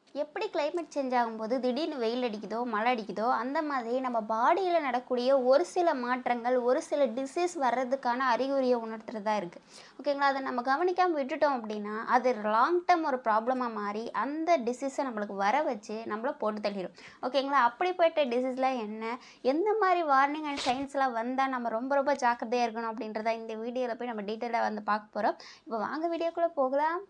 எப்படி climate change ஆகும்போது திடீர்னு வெயில் அடிக்குதோ மழை அடிக்குதோ அந்த மாதிரி நம்ம பாடியில் நடக்கூடிய ஒரு சில மாற்றங்கள் ஒரு சில டிசீஸ் வர்றதுக்கான அறிகுறியை உணர்த்துறதா இருக்குது ஓகேங்களா அதை நம்ம கவனிக்காமல் விட்டுட்டோம் அப்படின்னா அது லாங் டேர்ம் ஒரு ப்ராப்ளமாக மாறி அந்த டிசீஸை நம்மளுக்கு வர வச்சு நம்மள போட்டு தள்ளிடும் ஓகேங்களா அப்படிப்பட்ட டிசீஸ்லாம் என்ன எந்த மாதிரி வார்னிங் அண்ட் சைன்ஸ்லாம் வந்தால் நம்ம ரொம்ப ரொம்ப ஜாக்கிரதையாக இருக்கணும் அப்படின்றத இந்த வீடியோவில் போய் நம்ம டீட்டெயிலாக வந்து பார்க்க போகிறோம் இப்போ வாங்க வீடியோக்குள்ளே போகலாம்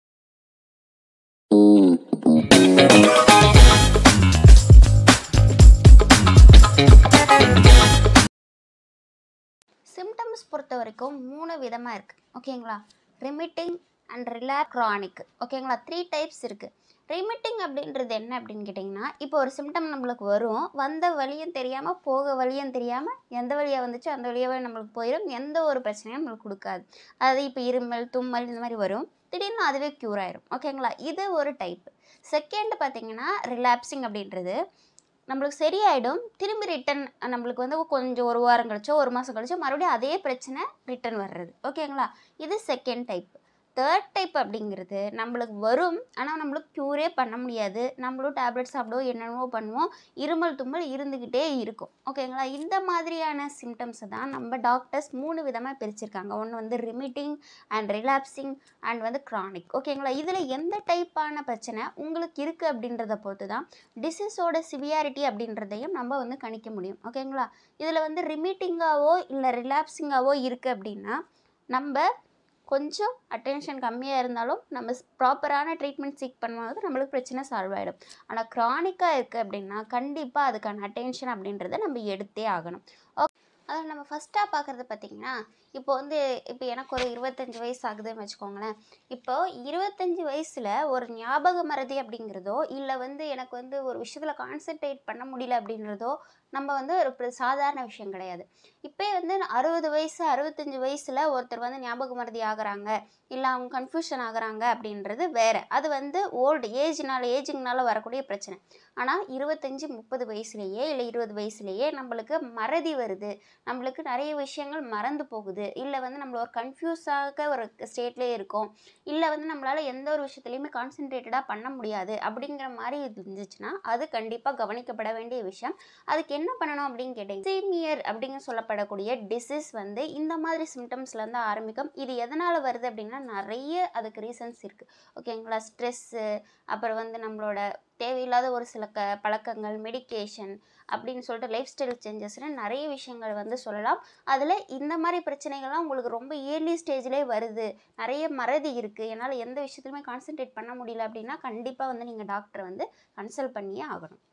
சிம்டம்ஸ் பொறுத்த வரைக்கும் மூணு விதமாக இருக்குது ஓகேங்களா ரிமிட்டிங் அண்ட் ரிலா க்ரானிக் ஓகேங்களா த்ரீ டைப்ஸ் இருக்குது ரிமிட்டிங் அப்படின்றது என்ன அப்படின்னு கேட்டிங்கன்னா இப்போ ஒரு சிம்டம் நம்மளுக்கு வரும் வந்த வழியும் தெரியாமல் போக வழியும் தெரியாமல் எந்த வழியாக வந்துச்சோ அந்த வழியாகவே நம்மளுக்கு போயிடும் எந்த ஒரு பிரச்சனையும் நம்மளுக்கு கொடுக்காது அதாவது இப்போ இருமல் தும்மல் இந்த மாதிரி வரும் திடீர்னு அதுவே க்யூர் ஆயிரும் ஓகேங்களா இது ஒரு டைப் செகண்ட் பார்த்தீங்கன்னா ரிலாப்சிங் அப்படின்றது நம்மளுக்கு சரியாயிடும் திரும்பி ரிட்டன் நம்மளுக்கு வந்து கொஞ்சம் ஒரு வாரம் கழிச்சோ ஒரு மாதம் கழிச்சோ மறுபடியும் அதே பிரச்சனை ரிட்டன் வர்றது ஓகேங்களா இது செகண்ட் டைப் தேர்ட் டைப் அப்படிங்கிறது நம்மளுக்கு வரும் ஆனால் நம்மளுக்கு க்யூரே பண்ண முடியாது நம்மளும் டேப்லெட் சாப்பிடுவோம் என்னென்னவோ பண்ணுவோம் இருமல் தும்மல் இருந்துக்கிட்டே இருக்கும் ஓகேங்களா இந்த மாதிரியான சிம்டம்ஸை தான் நம்ம டாக்டர்ஸ் மூணு விதமாக பிரிச்சிருக்காங்க ஒன்று வந்து ரிமிட்டிங் அண்ட் ரிலாப்சிங் அண்ட் வந்து க்ரானிக் ஓகேங்களா இதில் எந்த டைப்பான பிரச்சனை உங்களுக்கு இருக்குது அப்படின்றத பொறுத்து தான் டிசீஸோட சிவியாரிட்டி அப்படின்றதையும் நம்ம வந்து கணிக்க முடியும் ஓகேங்களா இதில் வந்து ரிமிட்டிங்காவோ இல்லை ரிலாப்சிங்காவோ இருக்குது அப்படின்னா நம்ம கொஞ்சம் அட்டென்ஷன் கம்மியாக இருந்தாலும் நம்ம ப்ராப்பரான ட்ரீட்மெண்ட் சீக் பண்ணும்போது நம்மளுக்கு பிரச்சனை சால்வ் ஆகிடும் ஆனால் க்ரானிக்காக இருக்குது அப்படின்னா கண்டிப்பாக அதுக்கான அட்டென்ஷன் அப்படின்றத நம்ம எடுத்தே ஆகணும் ஓகே அதில் நம்ம ஃபஸ்ட்டாக பார்க்குறது பார்த்திங்கன்னா இப்போ வந்து இப்போ எனக்கு ஒரு இருபத்தஞ்சி வயசு ஆகுதுன்னு வச்சுக்கோங்களேன் இப்போ இருபத்தஞ்சி வயசில் ஒரு ஞாபக மறதி அப்படிங்கிறதோ இல்லை வந்து எனக்கு வந்து ஒரு விஷயத்தில் கான்சென்ட்ரேட் பண்ண முடியல அப்படின்றதோ நம்ம வந்து ஒரு பிர- சாதாரண விஷயம் கிடையாது இப்போ வந்து அறுபது வயசு அறுபத்தஞ்சி வயசில் ஒருத்தர் வந்து ஞாபக மறதி ஆகுறாங்க இல்லை அவங்க கன்ஃபியூஷன் ஆகுறாங்க அப்படின்றது வேற அது வந்து ஓல்டு ஏஜ்னால ஏஜிங்னால வரக்கூடிய பிரச்சனை ஆனால் இருபத்தஞ்சி முப்பது வயசுலேயே இல்லை இருபது வயசுலேயே நம்மளுக்கு மறதி வருது நம்மளுக்கு நிறைய விஷயங்கள் மறந்து போகுது இல்லை வந்து நம்மள ஒரு கன்ஃபியூஸாக ஒரு ஸ்டேட்லேயே இருக்கோம் இல்லை வந்து நம்மளால் எந்த ஒரு விஷயத்துலையுமே கான்சென்ட்ரேட்டடாக பண்ண முடியாது அப்படிங்கிற மாதிரி இது இருந்துச்சுன்னா அது கண்டிப்பாக கவனிக்கப்பட வேண்டிய விஷயம் அதுக்கு என்ன பண்ணணும் அப்படின்னு கேட்டீங்க சீமியர் அப்படின்னு சொல்லப்படக்கூடிய டிசீஸ் வந்து இந்த மாதிரி சிம்டம்ஸ்லேருந்து ஆரம்பிக்கும் இது எதனால் வருது அப்படின்னா நிறைய அதுக்கு ரீசன்ஸ் இருக்குது ஓகேங்களா ஸ்ட்ரெஸ்ஸு அப்புறம் வந்து நம்மளோட தேவையில்லாத ஒரு சில க பழக்கங்கள் மெடிகேஷன் அப்படின்னு சொல்லிட்டு லைஃப் ஸ்டைல் சேஞ்சஸ்னு நிறைய விஷயங்கள் வந்து சொல்லலாம் அதில் இந்த மாதிரி பிரச்சனைகள்லாம் உங்களுக்கு ரொம்ப இயர்லி ஸ்டேஜ்லேயே வருது நிறைய மறதி இருக்குது என்னால் எந்த விஷயத்துலையுமே கான்சென்ட்ரேட் பண்ண முடியல அப்படின்னா கண்டிப்பாக வந்து நீங்கள் டாக்டரை வந்து கன்சல்ட் பண்ணியே ஆகணும்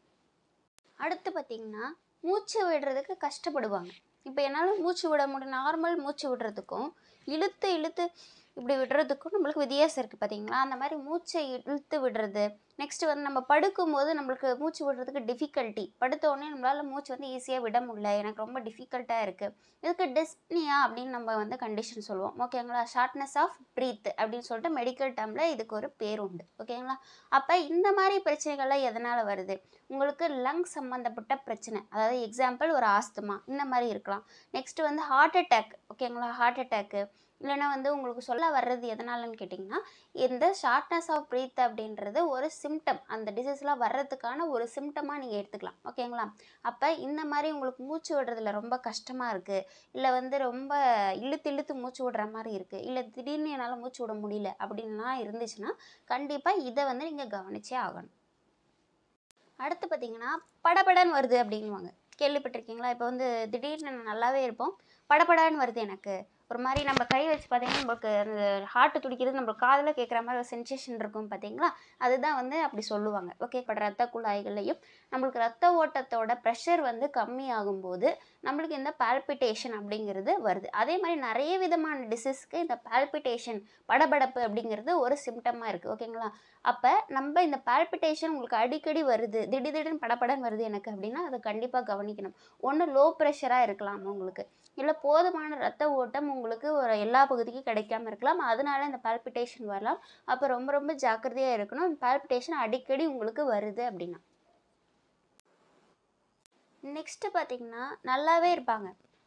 அடுத்து பார்த்தீங்கன்னா மூச்சு விடுறதுக்கு கஷ்டப்படுவாங்க இப்போ என்னால் மூச்சு விட முடியும் நார்மல் மூச்சு விடுறதுக்கும் இழுத்து இழுத்து இப்படி விடுறதுக்கும் நம்மளுக்கு வித்தியாசம் இருக்குது பார்த்தீங்களா அந்த மாதிரி மூச்சை இழுத்து விடுறது நெக்ஸ்ட் வந்து நம்ம படுக்கும்போது நம்மளுக்கு மூச்சு விடுறதுக்கு டிஃபிகல்ட்டி படுத்த உடனே நம்மளால் மூச்சு வந்து ஈஸியாக விட முடியல எனக்கு ரொம்ப டிஃபிகல்ட்டாக இருக்குது இதுக்கு டெஸ்னியா அப்படின்னு நம்ம வந்து கண்டிஷன் சொல்லுவோம் ஓகேங்களா ஷார்ட்னஸ் ஆஃப் ப்ரீத் அப்படின்னு சொல்லிட்டு மெடிக்கல் டேர்மில் இதுக்கு ஒரு பேர் உண்டு ஓகேங்களா அப்போ இந்த மாதிரி பிரச்சனைகள்லாம் எதனால் வருது உங்களுக்கு லங் சம்மந்தப்பட்ட பிரச்சனை அதாவது எக்ஸாம்பிள் ஒரு ஆஸ்துமா இந்த மாதிரி இருக்கலாம் நெக்ஸ்ட் வந்து ஹார்ட் அட்டாக் ஓகேங்களா ஹார்ட் அட்டாக்கு இல்லைன்னா வந்து உங்களுக்கு சொல்ல வர்றது எதனாலன்னு கேட்டிங்கன்னா இந்த ஷார்ட்னஸ் ஆஃப் ப்ரீத் அப்படின்றது ஒரு சிம்டம் அந்த டிசீஸ்லாம் வர்றதுக்கான ஒரு சிம்டமாக நீங்கள் எடுத்துக்கலாம் ஓகேங்களா அப்போ இந்த மாதிரி உங்களுக்கு மூச்சு விடுறதுல ரொம்ப கஷ்டமாக இருக்குது இல்லை வந்து ரொம்ப இழுத்து இழுத்து மூச்சு விடுற மாதிரி இருக்குது இல்லை திடீர்னு என்னால் மூச்சு விட முடியல அப்படின்லாம் இருந்துச்சுன்னா கண்டிப்பாக இதை வந்து நீங்கள் கவனிச்சே ஆகணும் அடுத்து பார்த்தீங்கன்னா படபடன்னு வருது அப்படிங்குவாங்க கேள்விப்பட்டிருக்கீங்களா இப்போ வந்து திடீர்னு நான் நல்லாவே இருப்போம் படபடன்னு வருது எனக்கு ஒரு மாதிரி நம்ம கை வச்சு பார்த்தீங்கன்னா நம்மளுக்கு அந்த ஹார்ட் துடிக்கிறது நம்மளுக்கு காதில் கேட்குற மாதிரி ஒரு சென்சேஷன் இருக்கும் பார்த்தீங்களா அதுதான் வந்து அப்படி சொல்லுவாங்க ஓகே இப்போ ரத்த குழாய்கள்லையும் நம்மளுக்கு ரத்த ஓட்டத்தோட ப்ரெஷர் வந்து கம்மி ஆகும்போது நம்மளுக்கு இந்த பால்பிட்டேஷன் அப்படிங்கிறது வருது அதே மாதிரி நிறைய விதமான டிசீஸ்க்கு இந்த பால்பிட்டேஷன் படபடப்பு அப்படிங்கிறது ஒரு சிம்டமாக இருக்குது ஓகேங்களா அப்போ நம்ம இந்த பால்பிட்டேஷன் உங்களுக்கு அடிக்கடி வருது திடீர் திடீர்னு படபடன்னு வருது எனக்கு அப்படின்னா அதை கண்டிப்பாக கவனிக்கணும் ஒன்று லோ ப்ரெஷராக இருக்கலாம் உங்களுக்கு இல்லை போதுமான ரத்த ஓட்டம் உங்களுக்கு ஒரு எல்லா பகுதிக்கும் கிடைக்காம இருக்கலாம் அதனால இந்த பால்பிட்டேஷன் வரலாம் அப்போ ரொம்ப ரொம்ப ஜாக்கிரதையாக இருக்கணும் பால்பிட்டேஷன் அடிக்கடி உங்களுக்கு வருது அப்படின்னா நெக்ஸ்ட்டு பார்த்தீங்கன்னா நல்லாவே இருப்பாங்க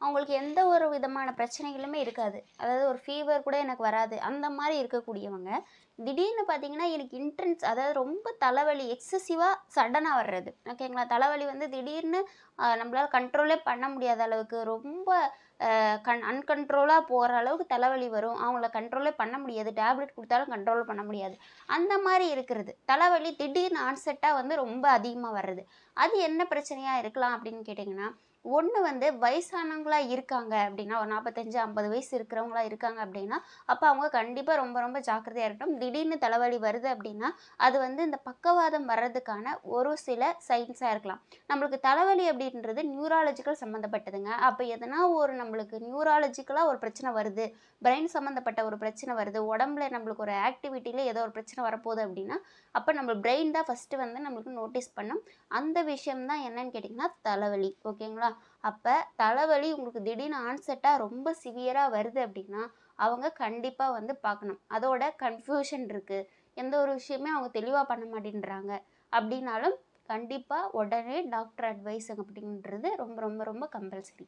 அவங்களுக்கு எந்த ஒரு விதமான பிரச்சனைகளுமே இருக்காது அதாவது ஒரு ஃபீவர் கூட எனக்கு வராது அந்த மாதிரி இருக்கக்கூடியவங்க திடீர்னு பார்த்தீங்கன்னா எனக்கு இன்ட்ரென்ஸ் அதாவது ரொம்ப தலைவலி எக்ஸசிவாக சடனாக வர்றது ஓகேங்களா தலைவலி வந்து திடீர்னு ஆஹ், நம்மளால கண்ட்ரோலே பண்ண முடியாத அளவுக்கு ரொம்ப ஆஹ், கண் அன்கண்ட்ரோலாக போகிற அளவுக்கு தலைவலி வரும் அவங்கள கண்ட்ரோலே பண்ண முடியாது டேப்லெட் கொடுத்தாலும் கண்ட்ரோல் பண்ண முடியாது அந்த மாதிரி இருக்கிறது தலைவலி திடீர்னு ஆன்செட்டாக வந்து ரொம்ப அதிகமாக வர்றது அது என்ன பிரச்சனையாக இருக்கலாம் அப்படின்னு கேட்டிங்கன்னா ஒன்று வந்து வயசானவங்களா இருக்காங்க அப்படின்னா ஒரு நாற்பத்தஞ்சு ஐம்பது வயசு இருக்கிறவங்களா இருக்காங்க அப்படின்னா அப்போ அவங்க கண்டிப்பாக ரொம்ப ரொம்ப ஜாக்கிரதையாக இருக்கணும் திடீர்னு தலைவலி வருது அப்படின்னா அது வந்து இந்த பக்கவாதம் வர்றதுக்கான ஒரு சில சைன்ஸாக இருக்கலாம் நம்மளுக்கு தலைவலி அப்படின்றது நியூராலஜிக்கல் சம்மந்தப்பட்டதுங்க அப்போ எதனா ஒரு நம்மளுக்கு நியூராலஜிக்கலாக ஒரு பிரச்சனை வருது பிரெயின் சம்மந்தப்பட்ட ஒரு பிரச்சனை வருது உடம்புல நம்மளுக்கு ஒரு ஆக்டிவிட்டியில் ஏதோ ஒரு பிரச்சனை வரப்போகுது அப்படின்னா அப்போ நம்ம பிரெயின் தான் ஃபஸ்ட்டு வந்து நம்மளுக்கு நோட்டீஸ் பண்ணும் அந்த விஷயம் தான் என்னன்னு கேட்டிங்கன்னா தலைவலி ஓகேங்களா அப்போ தலைவலி உங்களுக்கு திடீர்னு ஆன்செட்டாக ரொம்ப சிவியராக வருது அப்படின்னா அவங்க கண்டிப்பாக வந்து பார்க்கணும் அதோட கன்ஃபியூஷன் இருக்குது எந்த ஒரு விஷயமே அவங்க தெளிவாக பண்ண மாட்டேன்றாங்க அப்படின்னாலும் கண்டிப்பாக உடனே டாக்டர் அட்வைஸ் அப்படின்றது ரொம்ப ரொம்ப ரொம்ப கம்பல்சரி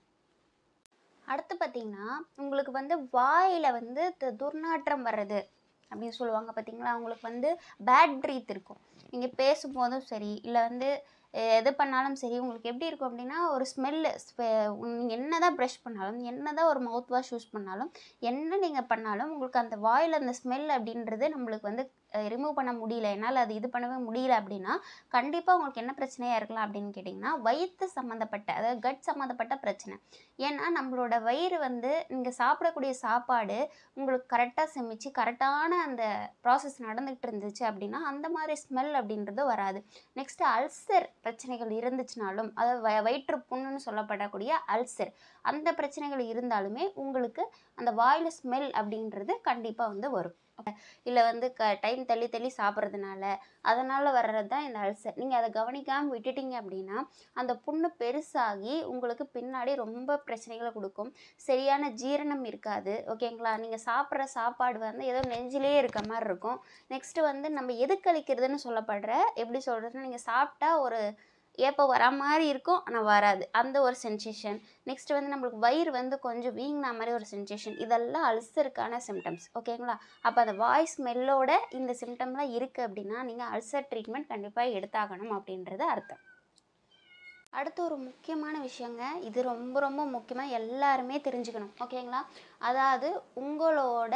அடுத்து பார்த்தீங்கன்னா உங்களுக்கு வந்து வாயில் வந்து து- துர்நாற்றம் வர்றது அப்படின்னு சொல்லுவாங்க பார்த்தீங்களா அவங்களுக்கு வந்து பேட் ப்ரீத் இருக்கும் நீங்கள் பேசும்போதும் சரி இல்லை வந்து அஹ், எது பண்ணாலும் சரி உங்களுக்கு எப்படி இருக்கும் அப்படின்னா ஒரு ஸ்மெல்லு நீங்கள் என்ன தான் ப்ரஷ் பண்ணாலும் என்ன தான் ஒரு மவுத் வாஷ் யூஸ் பண்ணாலும் என்ன நீங்கள் பண்ணாலும் உங்களுக்கு அந்த வாயில் அந்த ஸ்மெல் அப்படின்றது நம்மளுக்கு வந்து ரிமூவ் பண்ண முடியல என்னால் அது இது பண்ணவே முடியல அப்படின்னா கண்டிப்பாக உங்களுக்கு என்ன பிரச்சனையாக இருக்கலாம் அப்படின்னு கேட்டிங்கன்னா வயிற்று சம்மந்தப்பட்ட அதாவது கட் சம்மந்தப்பட்ட பிரச்சனை ஏன்னா நம்மளோட வயிறு வந்து நீங்கள் சாப்பிடக்கூடிய சாப்பாடு உங்களுக்கு கரெக்டாக செமிச்சு கரெக்டான அந்த ப்ராசஸ் நடந்துகிட்டு இருந்துச்சு அப்படின்னா அந்த மாதிரி ஸ்மெல் அப்படின்றது வராது நெக்ஸ்ட்டு அல்சர் பிரச்சனைகள் இருந்துச்சுனாலும் அதாவது வ வயிற்று புண்ணுன்னு சொல்லப்படக்கூடிய அல்சர் அந்த பிரச்சனைகள் இருந்தாலுமே உங்களுக்கு அந்த வாயில் ஸ்மெல் அப்படின்றது கண்டிப்பாக வந்து வரும் இல்லை வந்து க டைம் தள்ளி தள்ளி சாப்பிட்றதுனால அதனால் வர்றது தான் இந்த அல்சர் நீங்கள் அதை கவனிக்காமல் விட்டுட்டீங்க அப்படின்னா அந்த புண்ணு பெருசாகி உங்களுக்கு பின்னாடி ரொம்ப பிரச்சனைகளை கொடுக்கும் சரியான ஜீரணம் இருக்காது ஓகேங்களா நீங்கள் சாப்பிட்ற சாப்பாடு வந்து ஏதோ நெஞ்சிலே இருக்க மாதிரி இருக்கும் நெக்ஸ்ட்டு வந்து நம்ம எது கழிக்கிறதுன்னு சொல்லப்படுற எப்படி சொல்கிறதுன்னா நீங்கள் சாப்பிட்டா ஒரு ஏப்பம் வரா மாதிரி இருக்கும் ஆனால் வராது அந்த ஒரு சென்சேஷன் நெக்ஸ்ட் வந்து நம்மளுக்கு வயிறு வந்து கொஞ்சம் வீங்கின மாதிரி ஒரு சென்சேஷன் இதெல்லாம் அல்சருக்கான சிம்டம்ஸ் ஓகேங்களா அப்போ அந்த வாய் ஸ்மெல்லோட இந்த சிம்டம்லாம் இருக்குது அப்படின்னா நீங்கள் அல்சர் ட்ரீட்மெண்ட் கண்டிப்பாக எடுத்தாகணும் அப்படின்றது அர்த்தம் அடுத்து ஒரு முக்கியமான விஷயங்க இது ரொம்ப ரொம்ப முக்கியமாக எல்லாருமே தெரிஞ்சுக்கணும் ஓகேங்களா அதாவது உங்களோட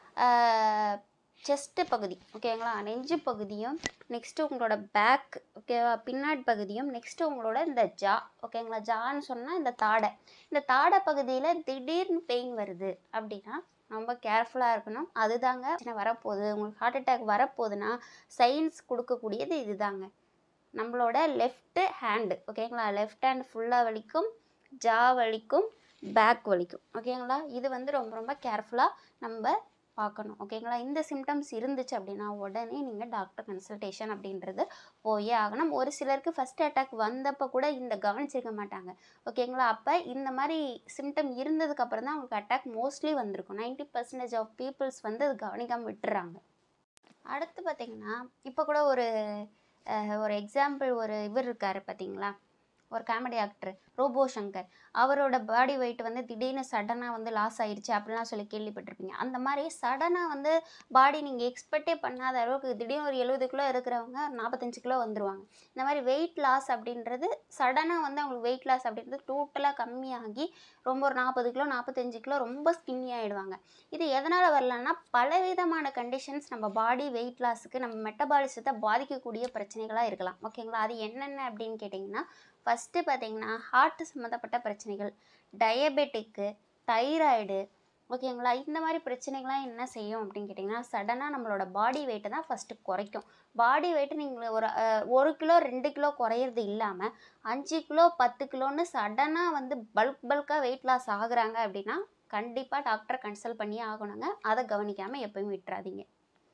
செஸ்ட்டு பகுதி ஓகேங்களா நெஞ்சு பகுதியும் நெக்ஸ்ட்டு உங்களோட பேக் ஓகேவா பின்னாடி பகுதியும் நெக்ஸ்ட்டு உங்களோட இந்த ஜா ஓகேங்களா ஜான்னு சொன்னால் இந்த தாடை இந்த தாடை பகுதியில் திடீர்னு பெயின் வருது அப்படின்னா ரொம்ப கேர்ஃபுல்லாக இருக்கணும் அதுதாங்க பிரச்சனை வரப்போகுது உங்களுக்கு ஹார்ட் அட்டாக் வரப்போகுதுன்னா சயின்ஸ் கொடுக்கக்கூடியது இதுதாங்க நம்மளோட லெஃப்ட் ஹேண்டு ஓகேங்களா லெஃப்ட் ஹேண்ட் ஃபுல்லாக வலிக்கும் ஜா வலிக்கும் பேக் வலிக்கும் ஓகேங்களா இது வந்து ரொம்ப ரொம்ப கேர்ஃபுல்லாக நம்ம பார்க்கணும் ஓகேங்களா இந்த சிம்டம்ஸ் இருந்துச்சு அப்படின்னா உடனே நீங்கள் டாக்டர் கன்சல்டேஷன் அப்படின்றது போயே ஆகணும் ஒரு சிலருக்கு ஃபஸ்ட் அட்டாக் வந்தப்போ கூட இந்த கவனிச்சிருக்க மாட்டாங்க ஓகேங்களா அப்போ இந்த மாதிரி சிம்டம் இருந்ததுக்கு அப்புறம் தான் அவங்களுக்கு அட்டாக் மோஸ்ட்லி வந்திருக்கும் 90% பர்சன்டேஜ் ஆஃப் பீப்புள்ஸ் வந்து அது கவனிக்காமல் விட்டுறாங்க அடுத்து பார்த்தீங்கன்னா இப்போ கூட ஒரு அஹ், ஒரு எக்ஸாம்பிள் ஒரு இவர் இருக்கார் பார்த்தீங்களா ஒரு காமெடி ஆக்டர் ரோபோ சங்கர் அவரோட பாடி வெயிட் வந்து திடீர்னு சடனாக வந்து லாஸ் ஆயிடுச்சு அப்படிலாம் சொல்லி கேள்விப்பட்டிருப்பீங்க அந்த மாதிரி சடனாக வந்து பாடி நீங்கள் எக்ஸ்பெக்டே பண்ணாத அளவுக்கு திடீர்னு ஒரு எழுபது கிலோ இருக்கிறவங்க நாற்பத்தஞ்சு கிலோ வந்துருவாங்க இந்த மாதிரி வெயிட் லாஸ் அப்படின்றது சடனாக வந்து அவங்களுக்கு வெயிட் லாஸ் அப்படின்றது டோட்டலாக கம்மியாகி ரொம்ப ஒரு நாற்பது கிலோ நாற்பத்தஞ்சு கிலோ ரொம்ப ஸ்கின்னி ஆகிடுவாங்க இது எதனால் வரலன்னா பலவிதமான கண்டிஷன்ஸ் நம்ம பாடி வெயிட் லாஸுக்கு நம்ம மெட்டபாலிசத்தை பாதிக்கக்கூடிய பிரச்சனைகளாக இருக்கலாம் ஓகேங்களா அது என்னென்ன அப்படின்னு கேட்டிங்கன்னா ஃபஸ்ட்டு பார்த்தீங்கன்னா ஹார்ட் சம்மந்தப்பட்ட பிரச்சனைகள் டயபெட்டிக்கு தைராய்டு ஓகேங்களா இந்த மாதிரி பிரச்சனைகள்லாம் என்ன செய்யும் அப்படின்னு கேட்டிங்கன்னா சடனாக நம்மளோட பாடி வெயிட்டை தான் ஃபஸ்ட்டு குறைக்கும் பாடி வெயிட்டு நீங்கள் ஒரு அஹ், ஒரு கிலோ ரெண்டு கிலோ குறையிறது இல்லாமல் அஞ்சு கிலோ பத்து கிலோன்னு சடனாக வந்து பல்க் பல்காக வெயிட் லாஸ் ஆகுறாங்க அப்படின்னா கண்டிப்பாக டாக்டரை கன்சல்ட் பண்ணியே ஆகணுங்க அதை கவனிக்காமல் எப்பயும் விட்டுறாதீங்க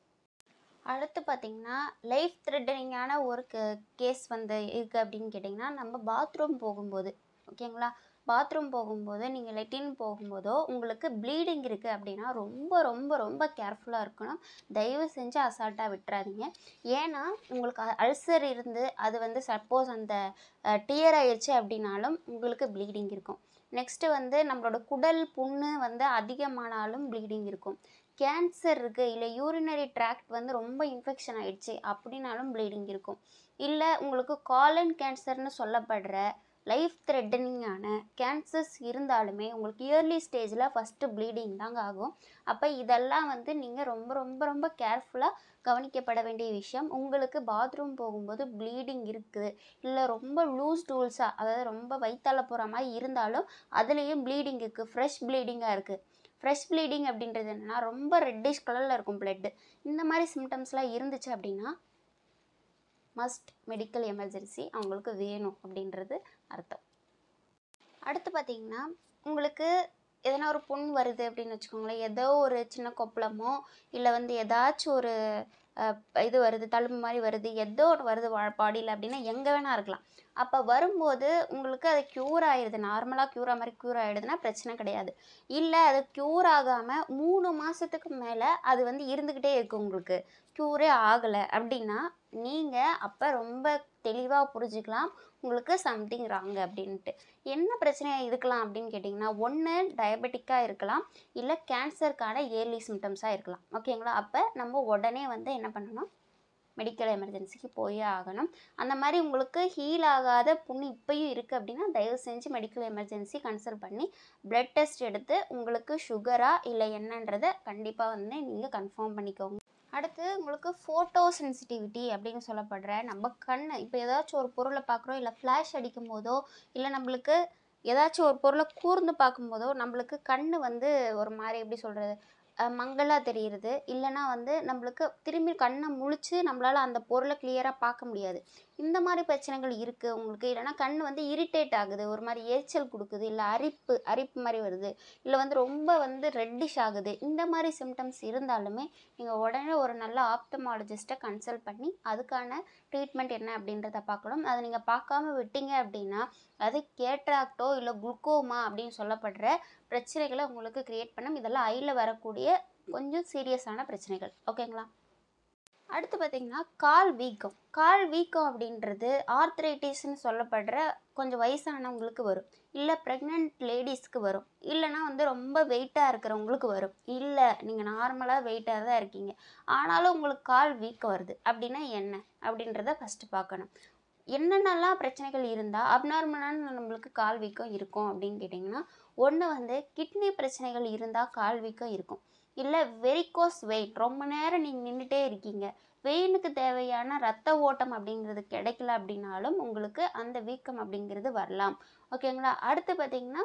அடுத்து பார்த்தீங்கன்னா லைஃப் த்ரெட்டனிங்கான ஒரு கேஸ் வந்து இருக்குது அப்படின்னு கேட்டிங்கன்னா நம்ம பாத்ரூம் போகும்போது ஓகேங்களா பாத்ரூம் போகும்போது நீங்கள் லெட்டின் போகும்போதோ உங்களுக்கு ப்ளீடிங் இருக்குது அப்படின்னா ரொம்ப ரொம்ப ரொம்ப கேர்ஃபுல்லாக இருக்கணும் தயவு செஞ்சு அசால்ட்டாக விட்டுறாதீங்க ஏன்னா உங்களுக்கு அல்சர் இருந்து அது வந்து சப்போஸ் அந்த டியர் ஆயிடுச்சு அப்படின்னாலும் உங்களுக்கு ப்ளீடிங் இருக்கும் நெக்ஸ்ட்டு வந்து நம்மளோட குடல் புண்ணு வந்து அதிகமானாலும் ப்ளீடிங் இருக்கும் கேன்சர் இருக்குது இல்லை யூரினரி ட்ராக்ட் வந்து ரொம்ப இன்ஃபெக்ஷன் ஆயிடுச்சு அப்படின்னாலும் ப்ளீடிங் இருக்கும் இல்லை உங்களுக்கு காலன் கேன்சர்னு சொல்லப்படுற லைஃப் த்ரெட்டனிங்கான கேன்சர்ஸ் இருந்தாலுமே உங்களுக்கு இயர்லி ஸ்டேஜில் ஃபஸ்ட்டு ப்ளீடிங் தாங்க ஆகும் அப்போ இதெல்லாம் வந்து நீங்கள் ரொம்ப ரொம்ப ரொம்ப கேர்ஃபுல்லாக கவனிக்கப்பட வேண்டிய விஷயம் உங்களுக்கு பாத்ரூம் போகும்போது ப்ளீடிங் இருக்குது இல்லை ரொம்ப லூஸ் டூல்ஸாக அதாவது ரொம்ப வயிற்றால போகிற மாதிரி இருந்தாலும் அதுலேயும் ப்ளீடிங் இருக்குது ஃப்ரெஷ் ப்ளீடிங்காக இருக்குது ஃப்ரெஷ் ப்ளீடிங் அப்படின்றது என்னென்னா ரொம்ப ரெட்டிஷ் கலரில் இருக்கும் பிளட்டு இந்த மாதிரி சிம்டம்ஸ்லாம் இருந்துச்சு அப்படின்னா மஸ்ட் மெடிக்கல் எமர்ஜென்சி அவங்களுக்கு வேணும் அப்படின்றது அர்த்தம் அடுத்து பார்த்தீங்கன்னா உங்களுக்கு எதனா ஒரு புண் வருது அப்படின்னு வச்சுக்கோங்களேன் ஏதோ ஒரு சின்ன கொப்பளமோ இல்லை வந்து ஏதாச்சும் ஒரு அஹ், இது வருது தழும்பு மாதிரி வருது ஏதோ ஒரு வருது பாடியில் அப்படின்னா எங்கே வேணா இருக்கலாம் அப்போ வரும்போது உங்களுக்கு அது க்யூர் ஆயிடுது நார்மலாக க்யூர் மாதிரி க்யூர் ஆகிடுதுன்னா பிரச்சனை கிடையாது இல்லை அது க்யூர் ஆகாமல் மூணு மாதத்துக்கு மேலே அது வந்து இருந்துக்கிட்டே இருக்கு உங்களுக்கு க்யூரே ஆகலை அப்படின்னா நீங்கள் அப்போ ரொம்ப தெளிவாக புரிஞ்சுக்கலாம் உங்களுக்கு சம்திங் ராங் அப்படின்ட்டு என்ன பிரச்சனையாக இருக்கலாம் அப்படின்னு கேட்டிங்கன்னா ஒன்று டயபெட்டிக்காக இருக்கலாம் இல்லை கேன்சருக்கான ஏர்லி சிம்டம்ஸாக இருக்கலாம் ஓகேங்களா அப்போ நம்ம உடனே வந்து என்ன பண்ணணும் மெடிக்கல் எமர்ஜென்சிக்கு போயே ஆகணும் அந்த மாதிரி உங்களுக்கு ஹீல் ஆகாத புண்ணு இப்பயும் இருக்குது அப்படின்னா தயவு செஞ்சு மெடிக்கல் எமர்ஜென்சி கன்சல்ட் பண்ணி பிளட் டெஸ்ட் எடுத்து உங்களுக்கு சுகரா இல்லை என்னன்றதை கண்டிப்பாக வந்து நீங்கள் கன்ஃபார்ம் பண்ணிக்கோங்க அடுத்து உங்களுக்கு ஃபோட்டோ சென்சிட்டிவிட்டி அப்படின்னு சொல்லப்படுற நம்ம கண் இப்போ ஏதாச்சும் ஒரு பொருளை பார்க்குறோம் இல்லை ஃப்ளாஷ் அடிக்கும் போதோ இல்லை நம்மளுக்கு ஏதாச்சும் ஒரு பொருளை கூர்ந்து பார்க்கும்போதோ நம்மளுக்கு கண் வந்து ஒரு மாதிரி எப்படி சொல்கிறது மங்கலாக தெரியுறது இல்லைன்னா வந்து நம்மளுக்கு திரும்பி கண்ணை முழிச்சு நம்மளால் அந்த பொருளை கிளியராக பார்க்க முடியாது இந்த மாதிரி பிரச்சனைகள் இருக்குது உங்களுக்கு இல்லைன்னா கண் வந்து இரிட்டேட் ஆகுது ஒரு மாதிரி எரிச்சல் கொடுக்குது இல்லை அரிப்பு அரிப்பு மாதிரி வருது இல்லை வந்து ரொம்ப வந்து ரெட்டிஷ் ஆகுது இந்த மாதிரி சிம்டம்ஸ் இருந்தாலுமே நீங்கள் உடனே ஒரு நல்ல ஆப்டமாலஜிஸ்ட்டை கன்சல்ட் பண்ணி அதுக்கான ட்ரீட்மெண்ட் என்ன அப்படின்றத பார்க்கணும் அதை நீங்கள் பார்க்காம விட்டீங்க அப்படின்னா அது கேட்ராக்டோ இல்லை குளுக்கோமா அப்படின்னு சொல்லப்படுற பிரச்சனைகளை உங்களுக்கு க்ரியேட் பண்ணும் இதெல்லாம் ஐயில் வரக்கூடிய கொஞ்சம் சீரியஸான பிரச்சனைகள் ஓகேங்களா அடுத்து பார்த்தீங்கன்னா கால் வீக்கம் கால் வீக்கம் அப்படின்றது ஆர்த்ரைட்டிஸ்னு சொல்லப்படுற கொஞ்சம் வயசானவங்களுக்கு வரும் இல்லை ப்ரெக்னென்ட் லேடிஸ்க்கு வரும் இல்லைன்னா வந்து ரொம்ப வெயிட்டாக இருக்கிறவங்களுக்கு வரும் இல்லை நீங்கள் நார்மலாக வெயிட்டாக தான் இருக்கீங்க ஆனாலும் உங்களுக்கு கால் வீக்கம் வருது அப்படின்னா என்ன அப்படின்றத ஃபஸ்ட்டு பார்க்கணும் என்னென்னலாம் பிரச்சனைகள் இருந்தால் அப்நார்மலான நம்மளுக்கு கால் வீக்கம் இருக்கும் அப்படின்னு கேட்டிங்கன்னா ஒன்று வந்து கிட்னி பிரச்சனைகள் இருந்தால் கால் வீக்கம் இருக்கும் இல்லை வெரிகோஸ் வெயின் ரொம்ப நேரம் நீங்கள் நின்றுட்டே இருக்கீங்க வெயினுக்கு தேவையான ரத்த ஓட்டம் அப்படிங்கிறது கிடைக்கல அப்படின்னாலும் உங்களுக்கு அந்த வீக்கம் அப்படிங்கிறது வரலாம் ஓகேங்களா அடுத்து பார்த்தீங்கன்னா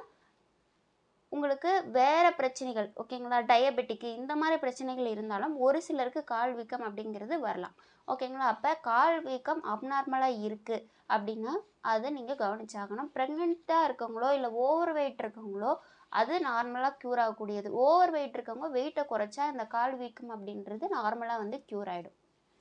உங்களுக்கு வேறு பிரச்சனைகள் ஓகேங்களா டயபெட்டிக்கு இந்த மாதிரி பிரச்சனைகள் இருந்தாலும் ஒரு சிலருக்கு கால் வீக்கம் அப்படிங்கிறது வரலாம் ஓகேங்களா அப்போ கால் வீக்கம் அப்நார்மலாக இருக்குது அப்படின்னா அதை நீங்கள் கவனிச்சாகணும் ப்ரெக்னெண்ட்டாக இருக்கவங்களோ இல்லை ஓவர் வெயிட் இருக்கவங்களோ அது நார்மலாக க்யூர் ஆகக்கூடியது ஓவர் வெயிட் இருக்கவங்க வெயிட்டை குறைச்சா இந்த கால் வீக்கம் அப்படின்றது நார்மலாக வந்து க்யூர் ஆகிடும்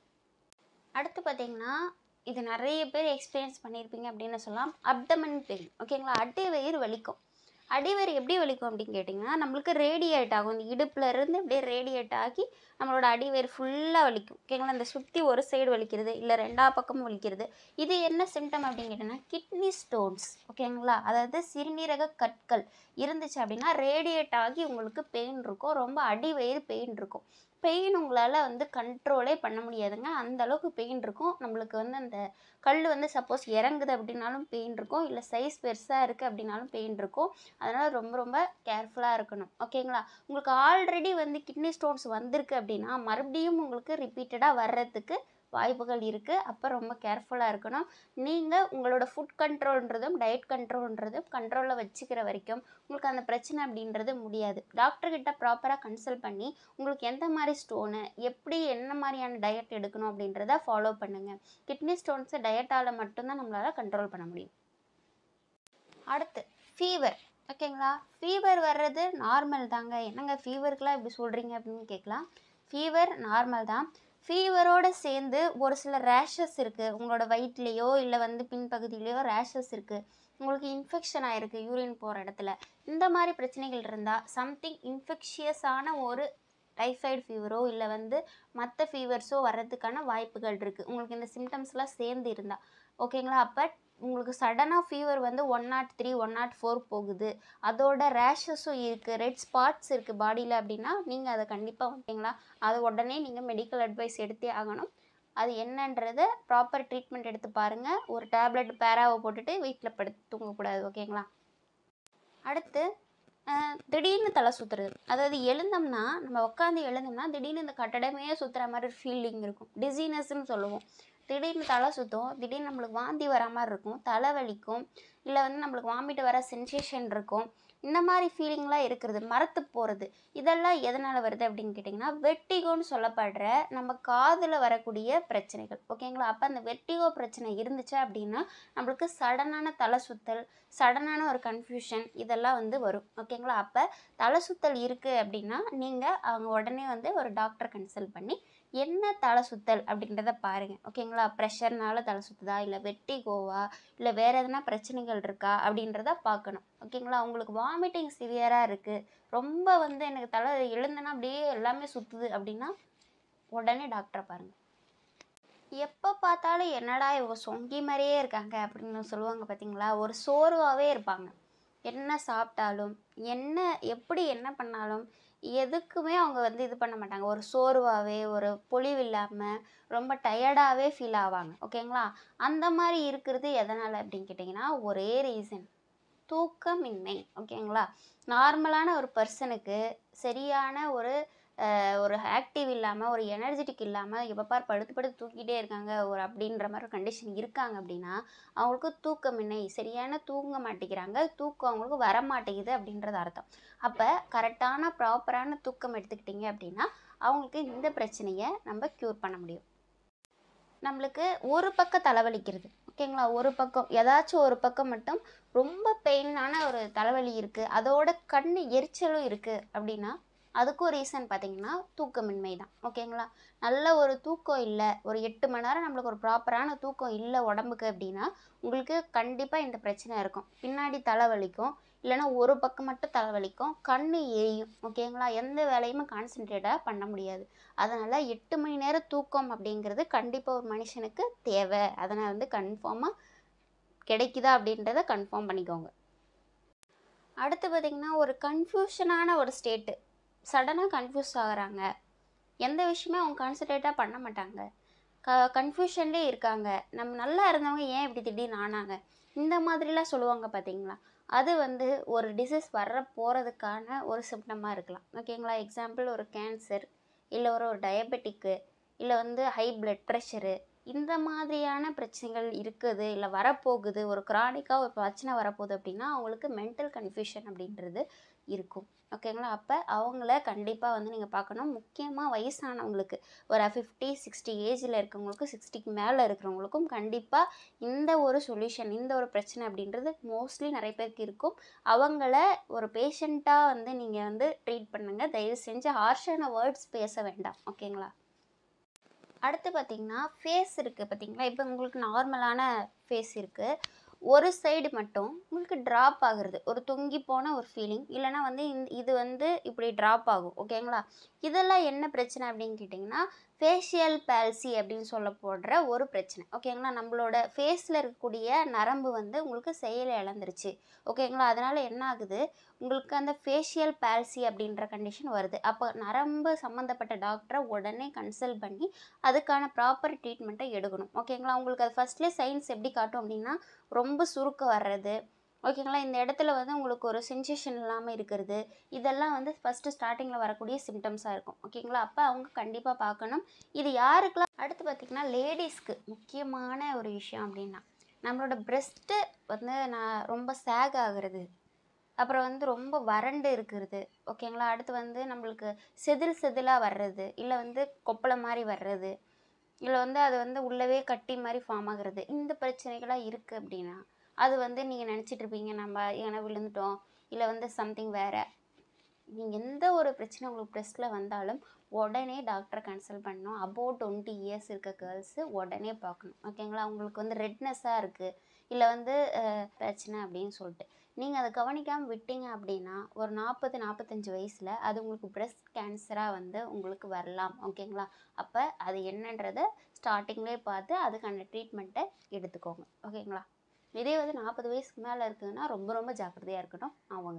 அடுத்து பார்த்தீங்கன்னா இது நிறைய பேர் எக்ஸ்பீரியன்ஸ் பண்ணியிருப்பீங்க அப்படின்னு சொல்லலாம் அப்டமன் பெயின் ஓகேங்களா அடி வயிறு வலிக்கும் அடிவயிறு எப்படி வலிக்கும் அப்படின்னு கேட்டிங்கன்னா நம்மளுக்கு ரேடியேட் ஆகும் இந்த இடுப்புல இருந்து அப்படியே ரேடியேட் ஆகி நம்மளோட அடிவயிறு ஃபுல்லாக வலிக்கும் ஓகேங்களா இந்த சுற்றி ஒரு சைடு வலிக்கிறது இல்லை ரெண்டா பக்கமும் வலிக்கிறது இது என்ன சிம்டம் அப்படின்னு கேட்டிங்கன்னா கிட்னி ஸ்டோன்ஸ் ஓகேங்களா அதாவது சிறுநீரக கற்கள் இருந்துச்சு அப்படின்னா ரேடியேட் ஆகி உங்களுக்கு பெயின் இருக்கும் ரொம்ப அடிவயிறு பெயின் இருக்கும் பெயின் உங்களால் வந்து கண்ட்ரோலே பண்ண முடியாதுங்க அந்த அளவுக்கு பெயின் இருக்கும் நம்மளுக்கு வந்து அந்த கல் வந்து சப்போஸ் இறங்குது அப்படின்னாலும் பெயின் இருக்கும் இல்லை சைஸ் பெருசாக இருக்குது அப்படின்னாலும் பெயின் இருக்கும் அதனால் ரொம்ப ரொம்ப கேர்ஃபுல்லாக இருக்கணும் ஓகேங்களா உங்களுக்கு ஆல்ரெடி வந்து கிட்னி ஸ்டோன்ஸ் வந்திருக்கு அப்படின்னா மறுபடியும் உங்களுக்கு ரிப்பீட்டடாக வர்றதுக்கு வாய்ப்புகள் இருக்குது அப்போ ரொம்ப கேர்ஃபுல்லாக இருக்கணும் நீங்கள் உங்களோட ஃபுட் கண்ட்ரோல்ன்றதும் டயட் கண்ட்ரோல்ன்றதும் கண்ட்ரோலில் வச்சுக்கிற வரைக்கும் உங்களுக்கு அந்த பிரச்சனை அப்படின்றது முடியாது டாக்டர்கிட்ட ப்ராப்பராக கன்சல்ட் பண்ணி உங்களுக்கு எந்த மாதிரி ஸ்டோனு எப்படி என்ன மாதிரியான டயட் எடுக்கணும் அப்படின்றத ஃபாலோ பண்ணுங்கள் கிட்னி ஸ்டோன்ஸை டயட்டால் மட்டும்தான் நம்மளால் கண்ட்ரோல் பண்ண முடியும் அடுத்து ஃபீவர் ஓகேங்களா ஃபீவர் வர்றது நார்மல் தாங்க என்னங்க ஃபீவருக்குலாம் இப்படி சொல்கிறீங்க அப்படின்னு கேட்கலாம் ஃபீவர் நார்மல் தான் ஃபீவரோடு சேர்ந்து ஒரு சில ரேஷஸ் இருக்குது உங்களோட வயிற்றுலையோ இல்லை வந்து பின்பகுதியிலையோ ரேஷஸ் இருக்குது உங்களுக்கு இன்ஃபெக்ஷன் ஆகிருக்கு யூரின் போகிற இடத்துல இந்த மாதிரி பிரச்சனைகள் இருந்தால் சம்திங் இன்ஃபெக்ஷியஸான ஒரு டைஃபாய்டு ஃபீவரோ இல்லை வந்து மற்ற ஃபீவர்ஸோ வர்றதுக்கான வாய்ப்புகள் இருக்குது உங்களுக்கு இந்த சிம்டம்ஸ்லாம் சேர்ந்து இருந்தால் ஓகேங்களா அப்போ உங்களுக்கு சடனாக ஃபீவர் வந்து one nought three one nought four போகுது அதோட ரேஷஸும் இருக்குது ரெட் ஸ்பாட்ஸ் இருக்குது பாடியில் அப்படின்னா நீங்கள் அதை கண்டிப்பாக ஓகேங்களா அதை உடனே நீங்கள் மெடிக்கல் அட்வைஸ் எடுத்தே ஆகணும் அது என்னன்றதை ப்ராப்பர் ட்ரீட்மெண்ட் எடுத்து பாருங்கள் ஒரு டேப்லெட் பேராவை போட்டுட்டு வீட்டில் படுத்து தூங்கக்கூடாது ஓகேங்களா அடுத்து அஹ், திடீர்னு தலை சுற்றுறது அதாவது எழுந்தோம்னா நம்ம உட்காந்து எழுந்தோம்னா திடீர்னு இந்த கட்டடமே சுற்றுற மாதிரி ஒரு ஃபீலிங் இருக்கும் டிசீனஸ்ன்னு சொல்லுவோம் திடீர்னு தலை சுற்றும் திடீர்னு நம்மளுக்கு வாந்தி வர மாதிரி இருக்கும் தலை வலிக்கும் இல்லை வந்து நம்மளுக்கு வாமிட் வர சென்சேஷன் இருக்கும் இந்த மாதிரி ஃபீலிங்லாம் இருக்கிறது மரத்து போகிறது இதெல்லாம் எதனால் வருது அப்படின்னு கேட்டிங்கன்னா வெட்டிகோன்னு சொல்லப்படுற நம்ம காதில் வரக்கூடிய பிரச்சனைகள் ஓகேங்களா அப்போ அந்த வெட்டிகோ பிரச்சனை இருந்துச்சு அப்படின்னா நம்மளுக்கு சடனான தலை சுத்தல் சடனான ஒரு கன்ஃபியூஷன் இதெல்லாம் வந்து வரும் ஓகேங்களா அப்போ தலை சுத்தல் இருக்குது அப்படின்னா நீங்கள் அவங்க உடனே வந்து ஒரு டாக்டர் கன்சல்ட் பண்ணி என்ன தலை சுத்தல் அப்படின்றத பாருங்கள் ஓகேங்களா ப்ரெஷர்னால தலை சுத்துதா இல்லை வெட்டிகோவா இல்லை வேறு எதனா பிரச்சனைகள் இருக்கா அப்படின்றத பார்க்கணும் ஓகேங்களா உங்களுக்கு வாமிட்டிங் சிவியராக இருக்குது ரொம்ப வந்து எனக்கு தலை எழுந்தனா அப்படியே எல்லாமே சுற்றுது அப்படின்னா உடனே டாக்டரை பாருங்கள் எப்போ பார்த்தாலும் என்னடா இவங்க சொங்கி மாதிரியே இருக்காங்க அப்படின்னு சொல்லுவாங்க பார்த்தீங்களா ஒரு சோர்வாகவே இருப்பாங்க என்ன சாப்பிட்டாலும் என்ன எப்படி என்ன பண்ணாலும் எதுக்குமே அவங்க வந்து இது பண்ண மாட்டாங்க ஒரு சோர்வாகவே ஒரு பொலிவு இல்லாமல் ரொம்ப டயர்டாகவே ஃபீல் ஆவாங்க ஓகேங்களா அந்த மாதிரி இருக்கிறது எதனால் அப்படின்னு கேட்டிங்கன்னா ஒரே ரீசன் தூக்கமின்மை ஓகேங்களா நார்மலான ஒரு பர்சனுக்கு சரியான ஒரு அஹ், ஒரு ஆக்டிவ் இல்லாமல் ஒரு எனர்ஜெட்டிக் இல்லாமல் எப்போ பார் படுத்து படுத்து தூக்கிட்டே இருக்காங்க ஒரு அப்படின்ற மாதிரி ஒரு கண்டிஷன் இருக்காங்க அப்படின்னா அவங்களுக்கு தூக்கமின்மை சரியான தூங்க மாட்டேங்கிறாங்க தூக்கம் அவங்களுக்கு வர மாட்டேங்குது அப்படின்றது அர்த்தம் அப்போ கரெக்டான ப்ராப்பரான தூக்கம் எடுத்துக்கிட்டிங்க அப்படின்னா அவங்களுக்கு இந்த பிரச்சனையை நம்ம க்யூர் பண்ண முடியும் நம்மளுக்கு ஒரு பக்கம் தலைவலிக்கிறது ஓகேங்களா ஒரு பக்கம் ஏதாச்சும் ஒரு பக்கம் மட்டும் ரொம்ப பெயினான ஒரு தலைவலி இருக்குது அதோட கண் எரிச்சலும் இருக்குது அப்படின்னா அதுக்கும் ரீசன் பார்த்தீங்கன்னா தூக்கமின்மை தான் ஓகேங்களா நல்ல ஒரு தூக்கம் இல்லை ஒரு எட்டு மணி நேரம் நம்மளுக்கு ஒரு ப்ராப்பரான தூக்கம் இல்லை உடம்புக்கு அப்படின்னா உங்களுக்கு கண்டிப்பாக இந்த பிரச்சனை இருக்கும் பின்னாடி தலைவலிக்கும் இல்லைன்னா ஒரு பக்கம் மட்டும் தலைவலிக்கும் கண் எரியும் ஓகேங்களா எந்த வேலையுமே கான்சென்ட்ரேட்டாக பண்ண முடியாது அதனால் எட்டு மணி நேரம் தூக்கம் அப்படிங்கிறது கண்டிப்பாக ஒரு மனுஷனுக்கு தேவை அதனால் வந்து கன்ஃபார்மாக கிடைக்குதா அப்படின்றத கன்ஃபார்ம் பண்ணிக்கோங்க அடுத்து பார்த்திங்கன்னா ஒரு கன்ஃபியூஷனான ஒரு ஸ்டேட்டு சடனாக கன்ஃபியூஸ் ஆகுறாங்க எந்த விஷயமே அவங்க கான்சன்ட்ரேட்டாக பண்ண மாட்டாங்க க கன்ஃபியூஷன்லேயே இருக்காங்க நம்ம நல்லா இருந்தவங்க ஏன் இப்படி திடீர்னு ஆனாங்க இந்த மாதிரிலாம் சொல்லுவாங்க பார்த்தீங்களா அது வந்து ஒரு டிசீஸ் வர்ற போகிறதுக்கான ஒரு சிம்டமாக இருக்கலாம் ஓகேங்களா எக்ஸாம்பிள் ஒரு கேன்சர் இல்லை ஒரு ஒரு டயபெட்டிக்கு இல்லை வந்து ஹை பிளட் ப்ரெஷரு இந்த மாதிரியான பிரச்சனைகள் இருக்குது இல்லை வரப்போகுது ஒரு க்ரானிக்காக ஒரு பிரச்சனை வரப்போகுது அப்படின்னா அவங்களுக்கு மென்டல் கன்ஃபியூஷன் அப்படின்றது இருக்கும் ஓகேங்களா அப்போ அவங்கள கண்டிப்பாக வந்து நீங்கள் பார்க்கணும் முக்கியமாக வயசானவங்களுக்கு ஒரு ஃபிஃப்டி சிக்ஸ்டி ஏஜில் இருக்கவங்களுக்கும் சிக்ஸ்டிக்கு மேலே இருக்கிறவங்களுக்கும் கண்டிப்பாக இந்த ஒரு சொல்யூஷன் இந்த ஒரு பிரச்சனை அப்படின்றது மோஸ்ட்லி நிறைய பேருக்கு இருக்கும் அவங்கள ஒரு பேஷண்ட்டாக வந்து நீங்கள் வந்து ட்ரீட் பண்ணுங்கள் தயவு செஞ்சு ஹார்ஷான வேர்ட்ஸ் பேச வேண்டாம் ஓகேங்களா அடுத்து பார்த்தீங்கன்னா ஃபேஸ் இருக்குது பார்த்தீங்களா இப்போ உங்களுக்கு நார்மலான ஃபேஸ் இருக்குது ஒரு சைடு மட்டும் உங்களுக்கு ட்ராப் ஆகுறது ஒரு தொங்கி போன ஒரு ஃபீலிங் இல்லைனா வந்து இந்த இது வந்து இப்படி ட்ராப் ஆகும் ஓகேங்களா இதெல்லாம் என்ன பிரச்சனை அப்படின்னு கேட்டிங்கன்னா ஃபேஷியல் பேல்சி அப்படின்னு சொல்ல போடுற ஒரு பிரச்சனை ஓகேங்களா நம்மளோட ஃபேஸில் இருக்கக்கூடிய நரம்பு வந்து உங்களுக்கு செயலை இழந்துருச்சு ஓகேங்களா அதனால் என்ன ஆகுது உங்களுக்கு அந்த ஃபேஷியல் பேல்சி அப்படின்ற கண்டிஷன் வருது அப்போ நரம்பு சம்மந்தப்பட்ட டாக்டரை உடனே கன்சல்ட் பண்ணி அதுக்கான ப்ராப்பர் ட்ரீட்மெண்ட்டை எடுக்கணும் ஓகேங்களா உங்களுக்கு அது ஃபஸ்ட்லேயே சைன்ஸ் எப்படி காட்டும் அப்படின்னா ரொம்ப சுருக்கம் வர்றது ஓகேங்களா இந்த இடத்துல வந்து உங்களுக்கு ஒரு சென்சேஷன் இல்லாமல் இருக்கிறது இதெல்லாம் வந்து ஃபஸ்ட்டு ஸ்டார்டிங்கில் வரக்கூடிய சிம்டம்ஸாக இருக்கும் ஓகேங்களா அப்போ அவங்க கண்டிப்பாக பார்க்கணும் இது யாருக்கெல்லாம் அடுத்து பார்த்திங்கன்னா லேடிஸ்க்கு முக்கியமான ஒரு விஷயம் அப்படின்னா நம்மளோட பிரெஸ்ட்டு வந்து நான் ரொம்ப சேக் ஆகுறது அப்புறம் வந்து ரொம்ப வறண்டு இருக்கிறது ஓகேங்களா அடுத்து வந்து நம்மளுக்கு செதில் செதிலாக வர்றது இல்லை வந்து கொப்பளை மாதிரி வர்றது இல்லை வந்து அது வந்து உள்ளவே கட்டி மாதிரி ஃபார்ம் ஆகுறது இந்த பிரச்சனைகளாக இருக்குது அப்படின்னா அது வந்து நீங்கள் நினச்சிட்டு இருப்பீங்க நம்ம ஏன்னா விழுந்துட்டோம் இல்லை வந்து சம்திங் வேறு நீங்கள் எந்த ஒரு பிரச்சனை உங்களுக்கு ப்ரெஸ்ட்டில் வந்தாலும் உடனே டாக்டரை கன்சல்ட் பண்ணணும் அபோவ் டுவெண்ட்டி இயர்ஸ் இருக்க கேர்ள்ஸு உடனே பார்க்கணும் ஓகேங்களா உங்களுக்கு வந்து ரெட்னஸ்ஸாக இருக்குது இல்லை வந்து அஹ், பிரச்சனை அப்படின்னு சொல்லிட்டு நீங்கள் அதை கவனிக்காமல் விட்டீங்க அப்படின்னா ஒரு நாற்பது நாற்பத்தஞ்சு வயசில் அது உங்களுக்கு பிரஸ்ட் கேன்சராக வந்து உங்களுக்கு வரலாம் ஓகேங்களா அப்போ அது என்னன்றதை ஸ்டார்டிங்லேயே பார்த்து அதுக்கான ட்ரீட்மெண்ட்டை எடுத்துக்கோங்க ஓகேங்களா இதே வந்து நாற்பது வயசுக்கு மேலே இருக்குதுன்னா ரொம்ப ரொம்ப ஜாக்கிரதையாக இருக்கட்டும் அவங்க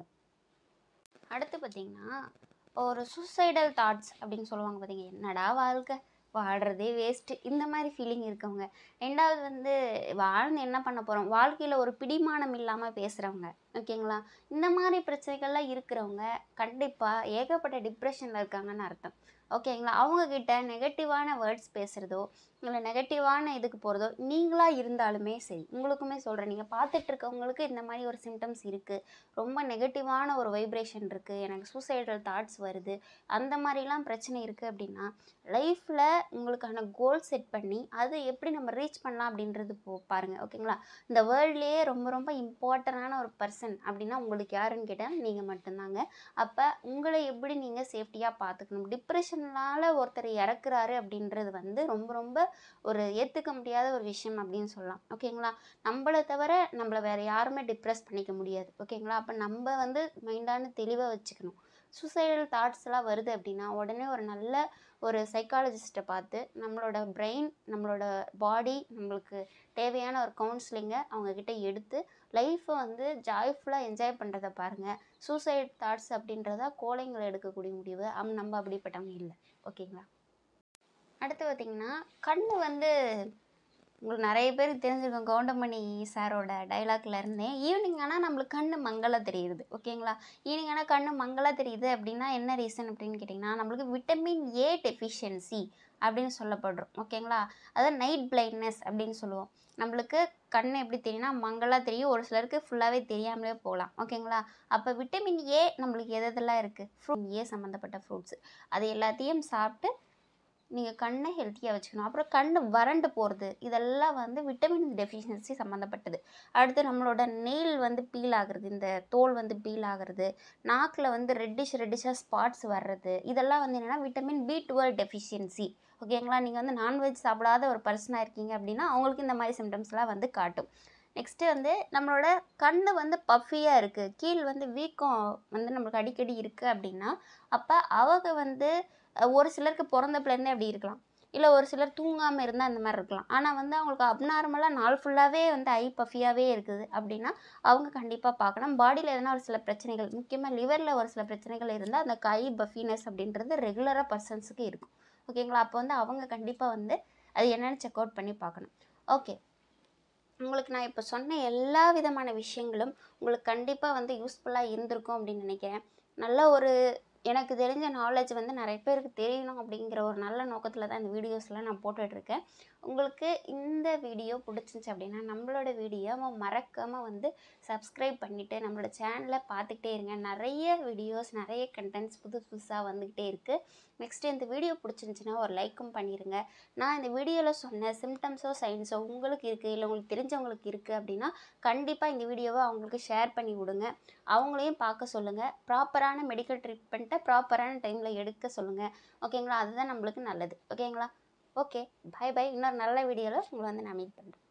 அடுத்து பார்த்தீங்கன்னா ஒரு சூசைடல் தாட்ஸ் அப்படின்னு சொல்லுவாங்க பார்த்தீங்க என்னடா வாழ்க்கை வாழ்கிறதே வேஸ்ட்டு இந்த மாதிரி ஃபீலிங் இருக்கவங்க ரெண்டாவது வந்து வாழ்ந்து என்ன பண்ண போகிறோம் வாழ்க்கையில் ஒரு பிடிமானம் இல்லாமல் பேசுகிறவங்க ஓகேங்களா இந்த மாதிரி பிரச்சனைகள்லாம் இருக்கிறவங்க கண்டிப்பாக ஏகப்பட்ட டிப்ரெஷனில் இருக்காங்கன்னு அர்த்தம் ஓகேங்களா அவங்கக்கிட்ட நெகட்டிவான வேர்ட்ஸ் பேசுகிறதோ இல்லை நெகட்டிவான இதுக்கு போகிறதோ நீங்களாக இருந்தாலுமே சரி உங்களுக்குமே சொல்கிறேன் நீங்கள் பார்த்துட்டு இருக்கவங்களுக்கு இந்த மாதிரி ஒரு சிம்டம்ஸ் இருக்குது ரொம்ப நெகட்டிவான ஒரு வைப்ரேஷன் இருக்குது எனக்கு சூசைடல் தாட்ஸ் வருது அந்த மாதிரிலாம் பிரச்சனை இருக்குது அப்படின்னா லைஃப்பில் உங்களுக்கான கோல் செட் பண்ணி அதை எப்படி நம்ம ரீச் பண்ணலாம் அப்படின்றது போ பாருங்கள் ஓகேங்களா இந்த வேர்ல்ட்லேயே ரொம்ப ரொம்ப இம்பார்ட்டண்டான ஒரு பர்சன் அப்படின்னா உங்களுக்கு யாருன்னு கேட்டால் நீங்கள் மட்டும்தாங்க அப்போ உங்களை எப்படி நீங்கள் சேஃப்டியாக பார்த்துக்கணும் டிப்ரெஷனால் ஒருத்தர் இறக்குறாரு அப்படின்றது வந்து ரொம்ப ரொம்ப ஒரு ஏற்றுக்க முடியாத ஒரு விஷயம் அப்படின்னு சொல்லலாம் ஓகேங்களா நம்மளை தவிர நம்மளை வேறு யாருமே டிப்ரெஸ் பண்ணிக்க முடியாது ஓகேங்களா அப்போ நம்ம வந்து மைண்டான தெளிவாக வச்சுக்கணும் சூசைடல் தாட்ஸ் எல்லாம் வருது அப்படின்னா உடனே ஒரு நல்ல ஒரு சைக்காலஜிஸ்ட்டை பார்த்து நம்மளோட பிரெயின் நம்மளோட பாடி நம்மளுக்கு தேவையான ஒரு கவுன்சிலிங்கை அவங்கக்கிட்ட எடுத்து லைஃப்பை வந்து ஜாய்ஃபுல்லாக என்ஜாய் பண்ணுறத பாருங்கள் சூசைட் தாட்ஸ் அப்படின்றதா கோழைங்களை எடுக்கக்கூடிய முடிவு அம் நம்ம அப்படிப்பட்டவங்க இல்லை ஓகேங்களா அடுத்து பார்த்திங்கன்னா கண் வந்து உங்களுக்கு நிறைய பேருக்கு தெரிஞ்சிருக்கும் கவுண்டமணி சாரோட டைலாக்ல இருந்தே ஈவினிங் ஆனால் நம்மளுக்கு கண்ணு மங்கலாக தெரியுது ஓகேங்களா ஈவினிங் ஆனால் கண்ணு மங்கலாக தெரியுது அப்படின்னா என்ன ரீசன் அப்படின்னு கேட்டிங்கன்னா நம்மளுக்கு விட்டமின் ஏ டெஃபிஷியன்சி அப்படின்னு சொல்லப்படுறோம் ஓகேங்களா அதாவது நைட் பிளைட்னஸ் அப்படின்னு சொல்லுவோம் நம்மளுக்கு கண் எப்படி தெரியும்னா மங்கலாக தெரியும் ஒரு சிலருக்கு ஃபுல்லாகவே தெரியாமலே போகலாம் ஓகேங்களா அப்போ விட்டமின் ஏ நம்மளுக்கு எது எதெல்லாம் இருக்குது ஃப்ரூட் ஏ சம்மந்தப்பட்ட ஃப்ரூட்ஸ் அது எல்லாத்தையும் சாப்பிட்டு நீங்கள் கண்ணை ஹெல்த்தியாக வச்சுக்கணும் அப்புறம் கண் வறண்டு போகிறது இதெல்லாம் வந்து விட்டமின் டெஃபிஷியன்சி சம்மந்தப்பட்டது அடுத்து நம்மளோட நெயில் வந்து பீல் ஆகுறது இந்த தோல் வந்து பீல் ஆகுறது நாக்கில் வந்து ரெட்டிஷ் ரெட்டிஷாக ஸ்பாட்ஸ் வர்றது இதெல்லாம் வந்து என்னென்னா விட்டமின் பி டுவெல் டெஃபிஷியன்சி ஓகேங்களா நீங்கள் வந்து நான்வெஜ் சாப்பிடாத ஒரு பர்சனாக இருக்கீங்க அப்படின்னா அவங்களுக்கு இந்த மாதிரி சிம்டம்ஸ்லாம் வந்து காட்டும் நெக்ஸ்ட்டு வந்து நம்மளோட கண் வந்து பஃபியாக இருக்குது கீழ் வந்து வீக்கம் வந்து நம்மளுக்கு அடிக்கடி இருக்குது அப்படின்னா அப்போ அவங்க வந்து அஹ், ஒரு சிலருக்கு பிறந்தப்புலேருந்தே அப்படி இருக்கலாம் இல்லை ஒரு சிலர் தூங்காமல் இருந்தால் அந்த மாதிரி இருக்கலாம் ஆனால் வந்து அவங்களுக்கு அப்நார்மலாக நாள் ஃபுல்லாகவே வந்து ஐ பஃபியாகவே இருக்குது அப்படின்னா அவங்க கண்டிப்பாக பார்க்கணும் பாடியில் எதனா ஒரு சில பிரச்சனைகள் முக்கியமாக லிவரில் ஒரு சில பிரச்சனைகள் இருந்தால் அந்த கை பஃபினஸ் அப்படின்றது ரெகுலராக பர்சன்ஸுக்கு இருக்கும் ஓகேங்களா அப்போ வந்து அவங்க கண்டிப்பாக வந்து அது என்னென்னு செக் அவுட் பண்ணி பார்க்கணும் ஓகே உங்களுக்கு நான் இப்போ சொன்ன எல்லா விதமான விஷயங்களும் உங்களுக்கு கண்டிப்பாக வந்து யூஸ்ஃபுல்லாக இருந்திருக்கும் அப்படின்னு நினைக்கிறேன் நல்ல ஒரு எனக்கு தெரிஞ்ச நாலேஜ் வந்து நிறைய பேருக்கு தெரியணும் அப்படிங்கிற ஒரு நல்ல நோக்கத்தில் தான் இந்த வீடியோஸ்லாம் நான் போட்டுட்ருக்கேன் உங்களுக்கு இந்த வீடியோ பிடிச்சிருந்துச்சி அப்படின்னா நம்மளோட வீடியோவை மறக்காமல் வந்து சப்ஸ்கிரைப் பண்ணிவிட்டு நம்மளோட சேனலை பார்த்துக்கிட்டே இருங்க நிறைய வீடியோஸ் நிறைய கண்டென்ட்ஸ் புதுசு புதுசாக வந்துக்கிட்டே இருக்குது நெக்ஸ்ட்டு இந்த வீடியோ பிடிச்சிருந்துச்சின்னா ஒரு லைக்கும் பண்ணிடுங்க நான் இந்த வீடியோவில் சொன்ன சிம்டம்ஸோ சைன்ஸோ உங்களுக்கு இருக்குது இல்லை உங்களுக்கு தெரிஞ்சவங்களுக்கு இருக்குது அப்படின்னா கண்டிப்பாக இந்த வீடியோவை அவங்களுக்கு ஷேர் பண்ணி விடுங்க அவங்களையும் பார்க்க சொல்லுங்கள் ப்ராப்பரான மெடிக்கல் ட்ரீட்மெண்ட்டை ப்ராப்பரான டைமில் எடுக்க சொல்லுங்கள் ஓகேங்களா அதுதான் நம்மளுக்கு நல்லது ஓகேங்களா ஓகே பை பை இன்னொரு நல்ல வீடியோவில் உங்களை வந்து நான் மீட் பண்ணுறேன்